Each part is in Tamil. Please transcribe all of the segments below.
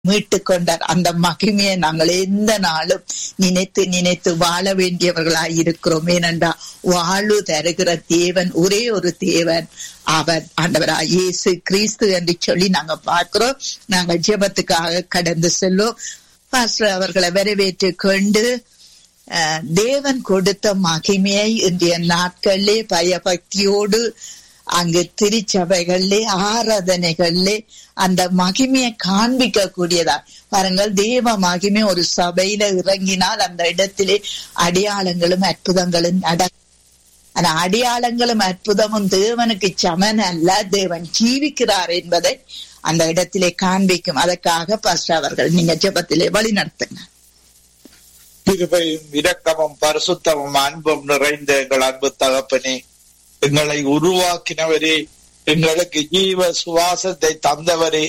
மீட்டு கொண்டார் அந்த மகிமையை நாங்கள் எந்த நாளும் நினைத்து நினைத்து வாழ வேண்டியவர்களாய் இருக்கிறோம் ஏனென்றா வாழ்வு தருகிற தேவன் ஒரே ஒரு தேவன் அவர் ஆண்டவரா இயேசு கிறிஸ்து என்று சொல்லி நாங்க பார்க்கிறோம் நாங்கள் ஜெபத்துக்காக கடந்து செல்வோம் பாஸ்டர் அவர்களை வரவேற்று கொண்டு அஹ், தேவன் கொடுத்த மகிமையை இன்றைய நாட்களிலே பயபக்தியோடு அங்கு திருச்சபைகளிலே ஆராதனைகளிலே அந்த மகிமையை காண்பிக்க கூடியதா பாருங்கள் தேவ மகிமை ஒரு சபையில இறங்கினால் அந்த இடத்திலே அடையாளங்களும் அற்புதங்களும் நட ஆனா அடையாளங்களும் அற்புதமும் தேவனுக்கு சமன் அல்ல தேவன் ஜீவிக்கிறார் என்பதை அந்த இடத்திலே காண்பிக்கும் அதற்காக பாஸ்டர் அவர்கள் நீங்க ஜெபத்திலே வழி நடத்துங்க கிருபையும் இரக்கமும் பரிசுத்தமும் அன்பும் நிறைந்த எங்கள் அன்பு தகப்பனே எங்களை உருவாக்கினவரே எங்களுக்கு ஜீவ சுவாசத்தை தந்தவரே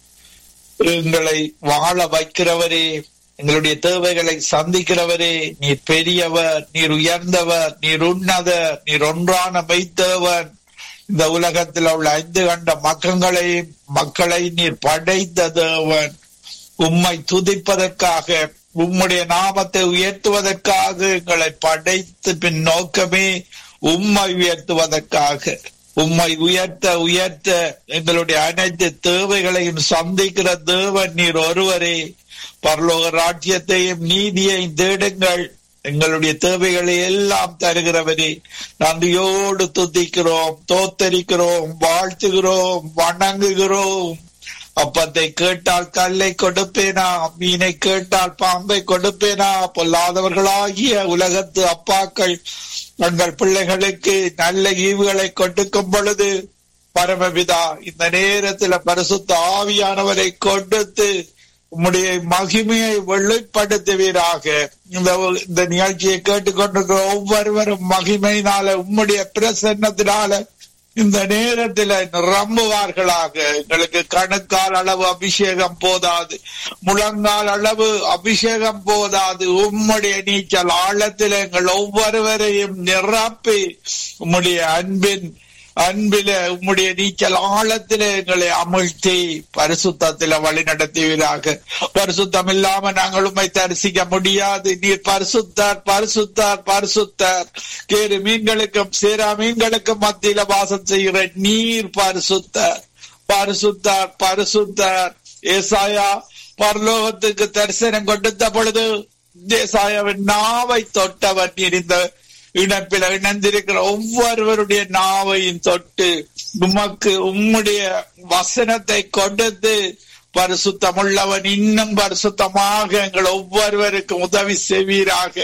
எங்களை வாழ வைக்கிறவரே எங்களுடைய தேவைகளை சந்திக்கிறவரே நீர் பெரியவர் நீர் உயர்ந்தவர் நீர் உன்னதர் நீர் ஒன்றான மெய்த்தேவன் இந்த உலகத்தில் உள்ள ஐந்து கண்ட மக்கங்களை மக்களை நீர் படைத்த தேவன் உம்மை துதிப்பதற்காக உம்முடைய நாமத்தை உயர்த்துவதற்காக எங்களை படைத்து பின் நோக்கமே உம்மை உயர்த்துவதற்காக உம்மை உயர்த்த உயர்த்த எங்களுடைய அனைத்து தேவைகளையும் சந்திக்கிற தேவன் நீர் ஒருவரே பரலோக ராஜ்யத்தையும் நீதியையும் தேடுங்கள் எங்களுடைய தேவைகளை எல்லாம் தருகிறவரே நன்றியோடு துதிக்கிறோம் தோத்தரிக்கிறோம் வாழ்த்துகிறோம் வணங்குகிறோம் அப்பத்தை கேட்டால் கல்லை கொடுப்பேனா மீனை கேட்டால் பாம்பை கொடுப்பேனா பொல்லாதவர்களாகிய உலகத்து அப்பாக்கள் தங்கள் பிள்ளைகளுக்கு நல்ல ஈவுகளை கொடுக்கும் பொழுது பரமபிதா இந்த நேரத்துல பரிசுத்த ஆவியானவரை கொடுத்து உம்முடைய மகிமையை வெளிப்படுத்துவீராக இந்த இந்த நிகழ்ச்சியை கேட்டுக்கொண்டிருக்கிற ஒவ்வொருவரும் மகிமையினால உம்முடைய பிரசன்னத்தினால இந்த நேரத்தில் நிரம்புவார்களாக எங்களுக்கு கணுக்கால் அளவு அபிஷேகம் போதாது முழங்கால் அளவு அபிஷேகம் போதாது உம்முடைய நீச்சல் ஆழத்தில் எங்கள் ஒவ்வொருவரையும் நிரப்பி உம்முடைய அன்பின் அன்பில உம்முடைய நீச்சல் ஆழத்தில எங்களை அமிழ்த்தி பரிசுத்தத்தில வழி நடத்துவீராக பரிசுத்தம் இல்லாம நாங்கள் உண்மை தரிசிக்க முடியாது நீர் பரிசுத்தார் பரிசுத்தார் பரிசுத்தார் கேறு மீன்களுக்கும் சேரா மீன்களுக்கும் மத்தியில வாசம் செய்கிற நீர் பரிசுத்தார் பரிசுத்தார் பரிசுத்தார் ஏசாயா பரலோகத்துக்கு தரிசனம் கொடுத்த பொழுது ஏசாயாவின் நாவை தொட்டவர் நீர் இந்த இணைப்பில் இணைந்திருக்கிற ஒவ்வொருவருடைய நாவையும் தொட்டு உமக்கு உம்முடைய வசனத்தை கொடுத்து பரிசுத்தமுள்ளவன் இன்னும் பரிசுத்தமாக எங்கள் ஒவ்வொருவருக்கும் உதவி செய்வீராக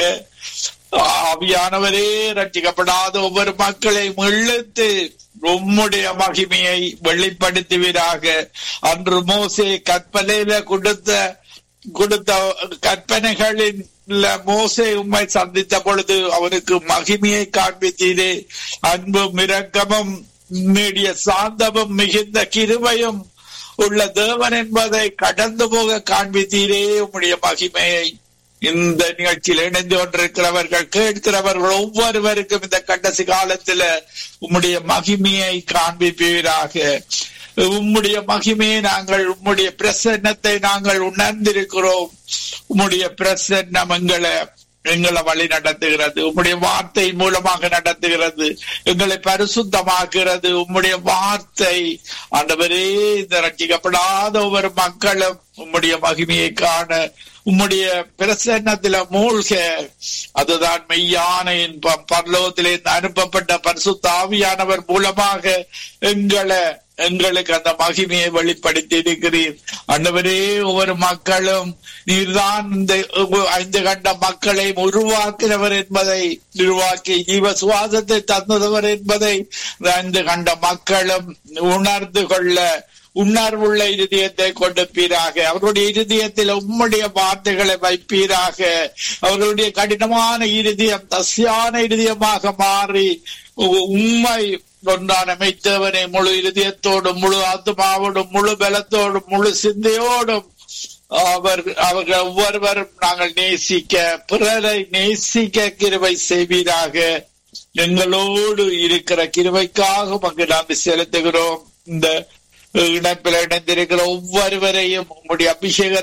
ஆவியானவரே ரட்சிக்கப்படாத ஒவ்வொரு மக்களையும் இழுத்து உம்முடைய மகிமையை வெளிப்படுத்துவீராக அன்று மோசே கற்பனையில கொடுத்த கொடுத்த கற்பனைகளின் மோசே உம்மை சந்தித்த பொழுது அவனுக்கு மகிமையை காண்பித்தீரே அன்பும் இரக்கமும் நீடிய சாந்தமும் மிகுந்த கிருபையும் உள்ள தேவன் என்பதை கடந்து போக காண்பித்தீரே உம்முடைய மகிமையை இந்த நிகழ்ச்சியில் இணைந்து கொண்டிருக்கிறவர்கள் கேட்கிறவர்கள் ஒவ்வொருவருக்கும் இந்த கடைசி காலத்துல உம்முடைய மகிமையை காண்பிப்பீராக உம்முடைய மகிமையை நாங்கள் உம்முடைய பிரசன்னத்தை நாங்கள் உணர்ந்திருக்கிறோம் உம்முடைய பிரசன்னம் எங்களை எங்களை வழி நடத்துகிறது உம்முடைய வார்த்தை மூலமாக நடத்துகிறது எங்களை பரிசுத்தமாக்குகிறது உம்முடைய வார்த்தை ஆண்டவரே இந்த ரட்சிக்கப்படாத ஒவ்வொரு மக்களும் உம்முடைய மகிமையை காண உம்முடைய பிரசன்னத்தில மூழ்க அதுதான் மெய்யான இன்பம் பரலோகத்திலே அனுப்பப்பட்ட பரிசுத்த ஆவியானவர் மூலமாக எங்களை எங்களுக்கு அந்த மகிமையை வெளிப்படுத்தி இருக்கிறீர் அண்டவரே ஒவ்வொரு மக்களும் நீர்தான் இந்த ஐந்து கண்ட மக்களை உருவாக்கினவர் என்பதை உருவாக்கி ஜீவ சுவாசத்தை தந்தவர் என்பதை ஐந்து கண்ட மக்களும் உணர்ந்து கொள்ள உணர்வுள்ள இருதயத்தை கொடுப்பீராக அவர்களுடைய இருதயத்தில் உம்முடைய வார்த்தைகளை வைப்பீராக அவர்களுடைய கடினமான இருதயம் தசியான இருதயமாக மாறி உண்மை ஒன்றான மெய்த்தவனை முழு இருதயத்தோடும் முழு ஆத்மாவோடும் முழு பலத்தோடும் முழு சிந்தையோடும் அவர் அவர்கள் ஒவ்வொருவரும் நாங்கள் நேசிக்க பிறரை நேசிக்க கிருவை செய்வீராக எங்களோடு இருக்கிற கிருவைக்காக மக்கள் நாம் செலுத்துகிறோம் இந்த இணைப்பில் இணைந்திருக்கிற ஒவ்வொருவரையும் உங்களுடைய அபிஷேக